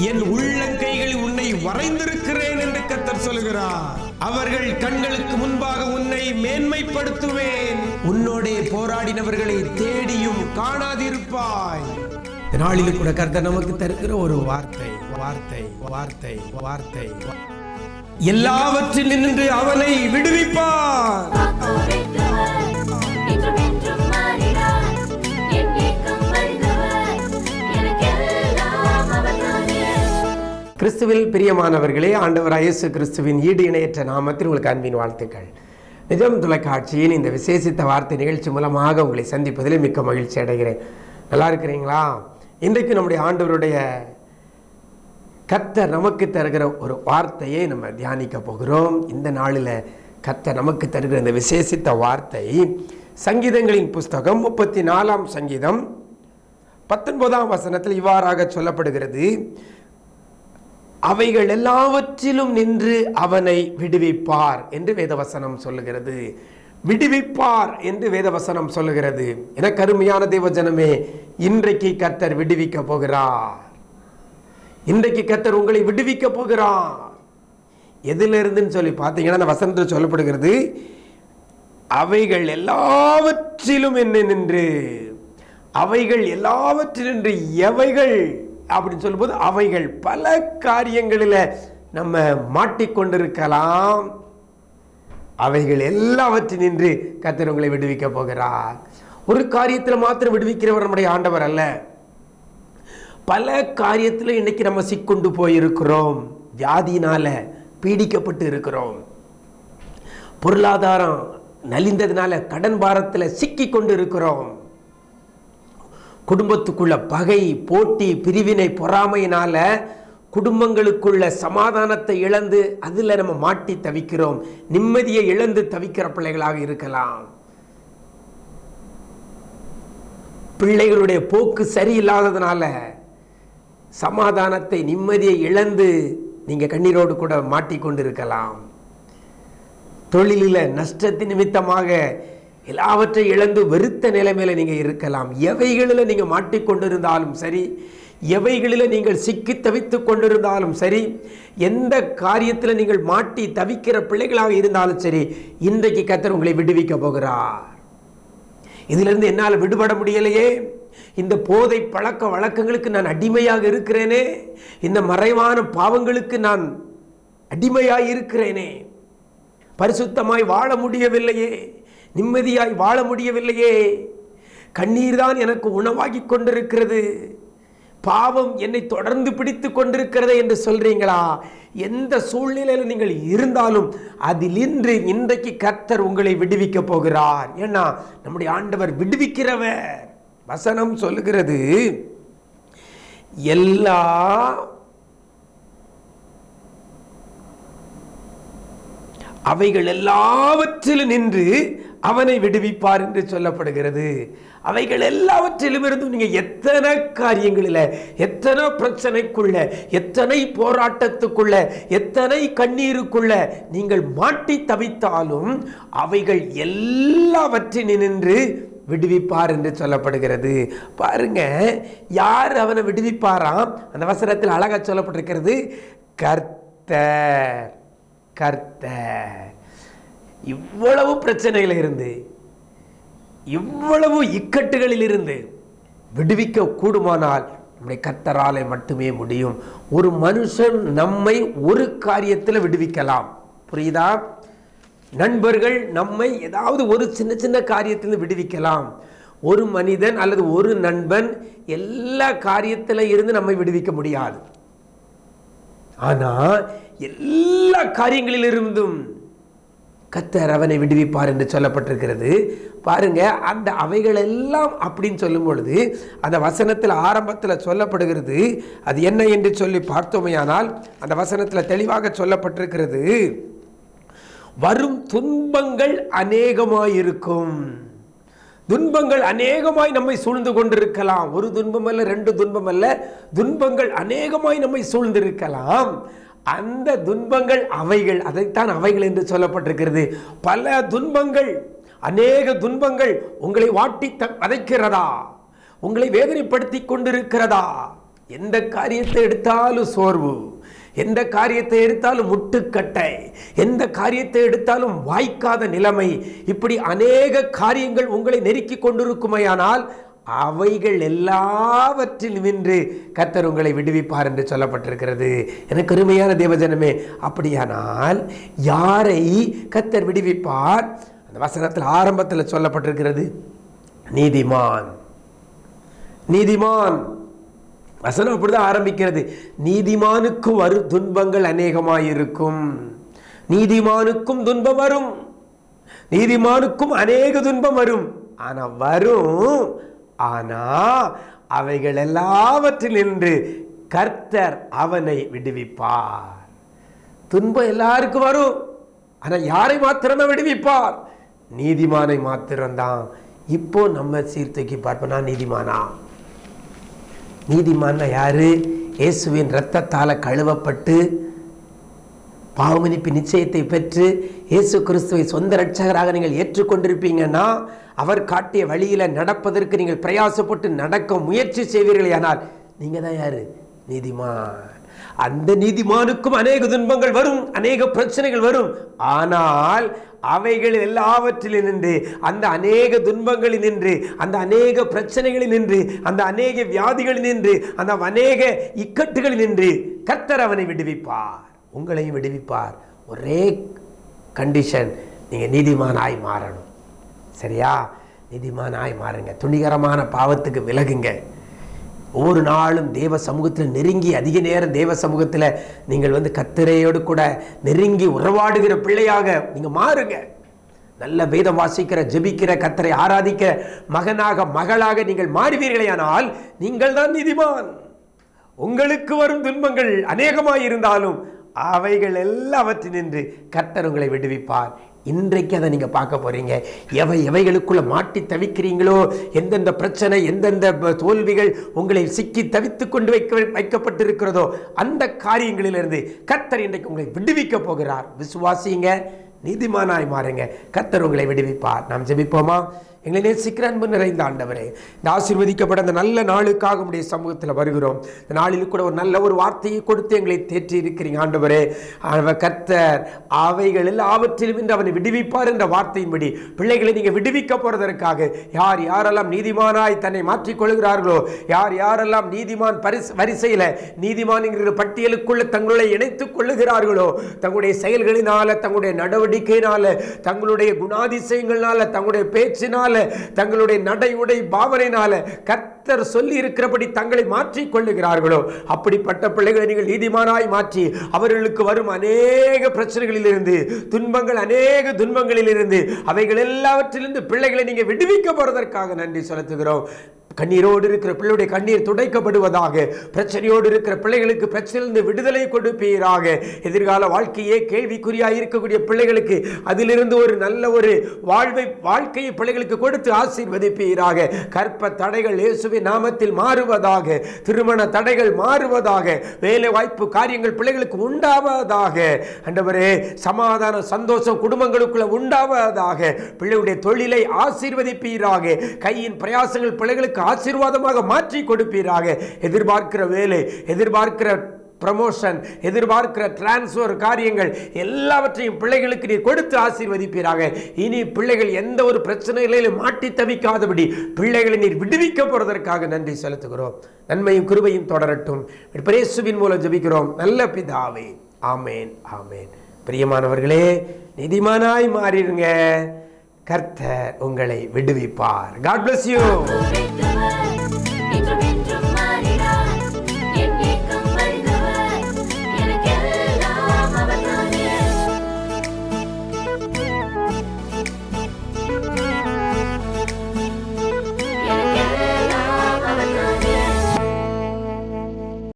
என் உள்ளங்கைகளில் உன்னை வரைந்திருக்கிறேன் என்று கத்தர் சொல்கிறார் அவர்கள் கண்களுக்கு முன்பாக உன்னை மேன்மைப்படுத்துவேன் உன்னோடே போராடினவர்களை தேடியும் காணாதிருப்பாய் இந்த நாளில் கூட கர்த்தர் நமக்கு தருகிற ஒரு வார்த்தை வார்த்தை வார்த்தை வார்த்தை எல்லாவற்றில் நின்று அவனை விடுவிப்பார் காக்கோவித்தவர், இன்றும் என்றும் மாறினார். என் ஏக்கம் அறிந்தவர், எனக்கெல்லாம் அவர்தானே. கிறிஸ்துவில் பிரியமானவர்களே ஆண்டவர் இயேசு கிறிஸ்துவின் ஈடு இணையற்ற நாமத்தில் உங்களுக்கு அன்பின் வாழ்த்துக்கள் நிஜம் தொலைக்காட்சியின் இந்த விசேஷித்த வார்த்தை நிகழ்ச்சி மூலமாக உங்களை சந்திப்பதில் மிக்க மகிழ்ச்சி அடைகிறேன் நல்லா இருக்கிறீங்களா இன்றைக்கு நம்முடைய ஆண்டவருடைய கர்த்தர் நமக்கு தருகிற ஒரு வார்த்தையை நம்ம தியானிக்க போகிறோம் இந்த நாளில் கர்த்தர் நமக்கு தருகிற இந்த விசேஷித்த வார்த்தை சங்கீதங்களின் புஸ்தகம் முப்பத்தி நாலாம் சங்கீதம் பத்தொன்பதாம் வசனத்தில் இவ்வாறாக சொல்லப்படுகிறது அவைகள் எல்லாவற்றிலும் நின்று அவனை விடுவிப்பார் என்று வேதவசனம் சொல்லுகிறது விடுவிப்பார் என்று வேதவசனம் சொல்லுகிறது என கருமையான தேவஜனமே இன்றைக்கு கர்த்தர் விடுவிக்க போகிறார் இன்றைக்கு கர்த்தர் உங்களை விடுவிக்க போகிறார் எதுல இருந்துன்னு சொல்லி பார்த்தீங்கன்னா அந்த வசனத்தில் சொல்லப்படுகிறது அவைகள் எல்லாவற்றிலும் என்ன நின்று அவைகள் எல்லாவற்றிலும் நின்று எவைகள் அப்படின்னு சொல்லும்போது அவைகள் பல காரியங்களில் நம்ம மாட்டிக்கொண்டிருக்கலாம் அவைகள் எல்லாவற்றில் நின்று கர்த்தர் உங்களை விடுவிக்க போகிறார் ஒரு காரியத்தில் மாத்திரம் விடுவிக்கிறவர் நம்முடைய ஆண்டவர் அல்ல பல காரியத்தில் இன்னைக்கு நம்ம சிக்கொண்டு போயிருக்கிறோம் வியாதினால பீடிக்கப்பட்டு இருக்கிறோம் பொருளாதாரம் நலிந்ததுனால கடன் பாரத்தில் சிக்கி கொண்டு இருக்கிறோம் குடும்பத்துக்குள்ள பகை போட்டி பிரிவினை பொறாமையினால குடும்பங்களுக்குள்ள சமாதானத்தை இழந்து அதில் நம்ம மாட்டி தவிக்கிறோம் நிம்மதியை இழந்து தவிக்கிற பிள்ளைகளாக இருக்கலாம் பிள்ளைகளுடைய போக்கு சரியில்லாததுனால சமாதானத்தை நிம்மதியை இழந்து நீங்க கண்ணீரோடு கூட மாட்டிக்கொண்டிருக்கலாம் தொழிலில் நஷ்டத்தின் நிமித்தமாக எல்லாவற்றை இழந்து வெறுத்த நிலைமையில நீங்க இருக்கலாம் எவைகளில் நீங்க மாட்டிக்கொண்டிருந்தாலும் சரி எவைகளில் நீங்கள் சிக்கி தவித்துக் கொண்டிருந்தாலும் சரி எந்த காரியத்தில் நீங்கள் மாட்டி தவிக்கிற பிள்ளைகளாக இருந்தாலும் சரி இன்றைக்கு கத்தர் உங்களை விடுவிக்க போகிறார் இதிலிருந்து என்னால் விடுபட முடியலையே இந்த போதை பழக்க வழக்கங்களுக்கு நான் அடிமையாக இருக்கிறேனே இந்த மறைவான பாவங்களுக்கு நான் அடிமையாய் இருக்கிறேனே பரிசுத்தமாய் வாழ முடியவில்லையே நிம்மதியாய் வாழ முடியவில்லையே கண்ணீர் தான் எனக்கு உணவாகி கொண்டிருக்கிறது பாவம் என்னை தொடர்ந்து பிடித்து கொண்டிருக்கிறதே என்று சொல்றீங்களா எந்த சூழ்நிலையில் நீங்கள் இருந்தாலும் அதிலின்று இன்றைக்கு கர்த்தர் உங்களை விடுவிக்க போகிறார் ஏன்னா நம்முடைய ஆண்டவர் விடுவிக்கிறவர் வசனம் சொல்லுகிறது எல்லா அவைகள் எல்லாவற்றிலும் நின்று அவனை விடுவிப்பார் என்று சொல்லப்படுகிறது அவைகள் எல்லாவற்றிலும் இருந்தும் நீங்க எத்தனை காரியங்களில் எத்தனை பிரச்சனைக்குள்ள எத்தனை போராட்டத்துக்குள்ள எத்தனை கண்ணீருக்குள்ள நீங்கள் மாட்டி தவித்தாலும் அவைகள் எல்லாவற்றிலும் நின்று விடுவிப்பார் என்று சொல்லப்படுகிறது பாருங்க யார் அவனை விடுவிப்பாராம் அந்த வசனத்தில் அழகா சொல்லப்பட்டிருக்கிறது கர்த்தர் கர்த்தர் இவ்வளவு பிரச்சனைகள் இருந்து இவ்வளவு இக்கட்டுகளில் இருந்து விடுவிக்க கூடுமானால் நம்முடைய கர்த்தராலே மட்டுமே முடியும் ஒரு மனுஷன் நம்மை ஒரு காரியத்தில் விடுவிக்கலாம் புரியுதா நண்பர்கள் நம்மை ஏதாவது ஒரு சின்ன சின்ன காரியத்தில் விடுவிக்கலாம் ஒரு மனிதன் அல்லது ஒரு நண்பன் எல்லா காரியத்தில் இருந்து நம்மை விடுவிக்க முடியாது ஆனா எல்லா காரியங்களிலிருந்தும் கத்தர் அவனை விடுவிப்பார் என்று சொல்லப்பட்டிருக்கிறது பாருங்க அந்த அவைகள் எல்லாம் அப்படின்னு சொல்லும் பொழுது அந்த வசனத்தில் ஆரம்பத்தில் சொல்லப்படுகிறது அது என்ன என்று சொல்லி பார்த்தோமையானால் அந்த வசனத்தில் தெளிவாக சொல்லப்பட்டிருக்கிறது வரும் துன்பங்கள் அநேகமாயிருக்கும் துன்பங்கள் அநேகமாய் நம்மை சூழ்ந்து கொண்டிருக்கலாம் ஒரு துன்பம் அல்ல ரெண்டு துன்பம் அல்ல துன்பங்கள் அநேகமாய் நம்மை சூழ்ந்திருக்கலாம் அந்த துன்பங்கள் அவைகள் அதைத்தான் அவைகள் என்று சொல்லப்பட்டிருக்கிறது பல துன்பங்கள் அநேக துன்பங்கள் உங்களை வாட்டி த- வதைக்கிறதா உங்களை வேதனைப்படுத்தி கொண்டிருக்கிறதா எந்த காரியத்தை எடுத்தாலும் சோர்வு எந்த காரியத்தை எடுத்தாலும் முட்டுக்கட்டை எந்த காரியத்தை எடுத்தாலும் வாய்க்காத நிலைமை இப்படி அநேக காரியங்கள் உங்களை நெருக்கி கொண்டிருக்குமையானால் அவைகள் எல்லாவற்றில் நின்று கர்த்தர் உங்களை விடுவிப்பார் என்று சொல்லப்பட்டிருக்கிறது எனக்கு அருமையான தேவஜனமே அப்படியானால் யாரை கர்த்தர் விடுவிப்பார் அந்த வசனத்தில் ஆரம்பத்தில் சொல்லப்பட்டிருக்கிறது நீதிமான் நீதிமான் வசனம் அப்படிதான் ஆரம்பிக்கிறது நீதிமானுக்கும் வரும் துன்பங்கள் அநேகமாயிருக்கும் நீதிமானுக்கும் துன்பம் வரும் நீதிமானுக்கும் அநேக துன்பம் வரும் ஆனா வரும் ஆனா அவைகள் எல்லாவற்றில் நின்று கர்த்தர் அவனை விடுவிப்பார் துன்பம் எல்லாருக்கும் வரும் ஆனா யாரை மாத்திரமே விடுவிப்பார் நீதிமானை மாத்திரம்தான் இப்போ நம்ம சீர்தூக்கி பார்ப்போம் நான் நீதிமானா நீதிமான்னா யாரு இயேசுவின் இரத்தத்தால கழுவப்பட்டு பாவமன்னிப்பு நிச்சயத்தை பெற்று இயேசு கிறிஸ்துவை சொந்த ரட்சகராக நீங்கள் ஏற்றுக்கொண்டிருப்பீங்கன்னா அவர் காட்டிய வழியில நடப்பதற்கு நீங்கள் பிரயாசப்பட்டு நடக்க முயற்சி செய்வீர்களேயானால் நீங்க தான் யாரு நீதிமான் அந்த நீதிமானுக்கும் அநேக துன்பங்கள் வரும் அநேக பிரச்சனைகள் வரும் ஆனால் அவைகள் எல்லாவற்றிலும் நின்று அந்த அநேக துன்பங்களில் நின்று அந்த அநேக பிரச்சனைகளில் நின்று அந்த அநேக வியாதிகளில் நின்று அந்த அநேக இக்கட்டுகளில் நின்று கர்த்தர் அவனை விடுவிப்பார் உங்களையும் விடுவிப்பார் ஒரே கண்டிஷன் நீங்க நீதிமானாய் மாறணும் சரியா நீதிமானாய் மாறுங்க துணிகரமான பாவத்துக்கு விலகுங்க ஒவ்வொரு நாளும் தேவ சமூகத்தில் நெருங்கி அதிக நேரம் தேவ சமூகத்தில் நீங்கள் வந்து கத்திரையோடு கூட நெருங்கி உறவாடுகிற பிள்ளையாக நீங்கள் மாறுங்க நல்ல வேதம் வாசிக்கிற ஜெபிக்கிற கத்தரை ஆராதிக்கிற மகனாக மகளாக நீங்கள் மாறுவீர்களேயானால் நீங்கள் தான் நீதிமான் உங்களுக்கு வரும் துன்பங்கள் அநேகமாய் இருந்தாலும் அவைகள் எல்லாவற்றினின்று கர்த்தர் உங்களை விடுவிப்பார் இன்றைக்கு அதை நீங்க பார்க்க போறீங்க எவை எவைகளுக்குள்ள மாட்டி தவிக்கிறீங்களோ எந்தெந்த பிரச்சனை எந்தெந்த ப- தோல்விகள் உங்களை சிக்கி தவித்து கொண்டு வைக்க வைக்கப்பட்டிருக்கிறதோ அந்த காரியங்களிலிருந்து கர்த்தர் இன்றைக்கு உங்களை விடுவிக்க போகிறார் விசுவாசிங்க நீதிமானாய் மாறுங்க கர்த்தர் உங்களை விடுவிப்பார் நாம் ஜெபிப்போமா எங்களை நேசிக்கிற அன்பு நிறைந்த ஆண்டவரே இந்த ஆசீர்வதிக்கப்பட்ட அந்த நல்ல நாளுக்காக உடைய சமூகத்தில் வருகிறோம் இந்த நாளில் கூட ஒரு நல்ல ஒரு வார்த்தையை கொடுத்து எங்களை தேற்றி இருக்கிறீங்க ஆண்டவரே அவர் கர்த்தர் அவைகள் எல்லாவற்றிலும் இன்று அவனை விடுவிப்பார் என்ற வார்த்தையின்படி பிள்ளைகளை நீங்கள் விடுவிக்க போறதற்காக யார் யாரெல்லாம் நீதிமானாய் தன்னை மாற்றிக் கொள்கிறார்களோ யார் யாரெல்லாம் நீதிமான் பரிசு வரிசையில் நீதிமான் என்கிற பட்டியலுக்குள்ள தங்களை இணைத்துக் கொள்ளுகிறார்களோ தங்களுடைய செயல்களினால தங்களுடைய நடவடிக்கையினால தங்களுடைய குணாதிசயங்களால தங்களுடைய பேச்சினால தங்களுடைய நடை உடை பாவனையினால கர்த்தர் சொல்லி இருக்கிறபடி தங்களை மாற்றிக் கொள்ளுகிறார்களோ அப்படிப்பட்ட பிள்ளைகளை நீங்கள் நீதிமானாய் மாற்றி அவர்களுக்கு வரும் அநேக பிரச்சனைகளிலிருந்து துன்பங்கள் அநேக துன்பங்களிலிருந்து அவைகள் எல்லாவற்றிலிருந்து பிள்ளைகளை நீங்க விடுவிக்க போறதற்காக நன்றி செலுத்துகிறோம் கண்ணீரோடு இருக்கிற பிள்ளையுடைய கண்ணீர் துடைக்கப்படுவதாக பிரச்சனையோடு இருக்கிற பிள்ளைகளுக்கு பிரச்சனையிலிருந்து விடுதலை கொடுப்பீராக எதிர்கால வாழ்க்கையே கேள்விக்குறியாக இருக்கக்கூடிய பிள்ளைகளுக்கு அதிலிருந்து ஒரு நல்ல ஒரு வாழ்வை வாழ்க்கையை பிள்ளைகளுக்கு கொடுத்து ஆசீர்வதிப்பீராக கற்ப தடைகள் இயேசுவின் நாமத்தில் மாறுவதாக திருமண தடைகள் மாறுவதாக வேலை வாய்ப்பு காரியங்கள் பிள்ளைகளுக்கு உண்டாவதாக ஆண்டவரே சமாதான சந்தோஷம் குடும்பங்களுக்குள்ள உண்டாவதாக பிள்ளையுடைய தொழிலை ஆசீர்வதிப்பீராக கையின் பிரயாசங்கள் பிள்ளைகளுக்கு ஆசீர்வாதமாக மாற்றி கொடுப்பீராக எதிர்பார்க்கிற வேலை எதிர்பார்க்கிற ப்ரமோஷன் எதிர்பார்க்கிற டிரான்ஸ்ஃபர் காரியங்கள் எல்லாவற்றையும் பிள்ளைகளுக்கு நீர் கொடுத்து ஆசீர்வதிப்பீராக இனி பிள்ளைகள் எந்த ஒரு பிரச்சனைகளிலும் மாட்டி தவிக்காதபடி பிள்ளைகளை நீர் விடுவிக்க போறதற்காக நன்றி செலுத்துகிறோம் நன்மையும் கிருபையும் தொடரட்டும் பிரேசுவின் மூலம் ஜெபிக்கிறோம் நல்ல பிதாவே ஆமேன் ஆமேன் பிரியமானவர்களே நிதிமானாய் மாறிடுங்க கர்த்தர் உங்களை விடுவிப்பார் காட் bless you குறித்தவர்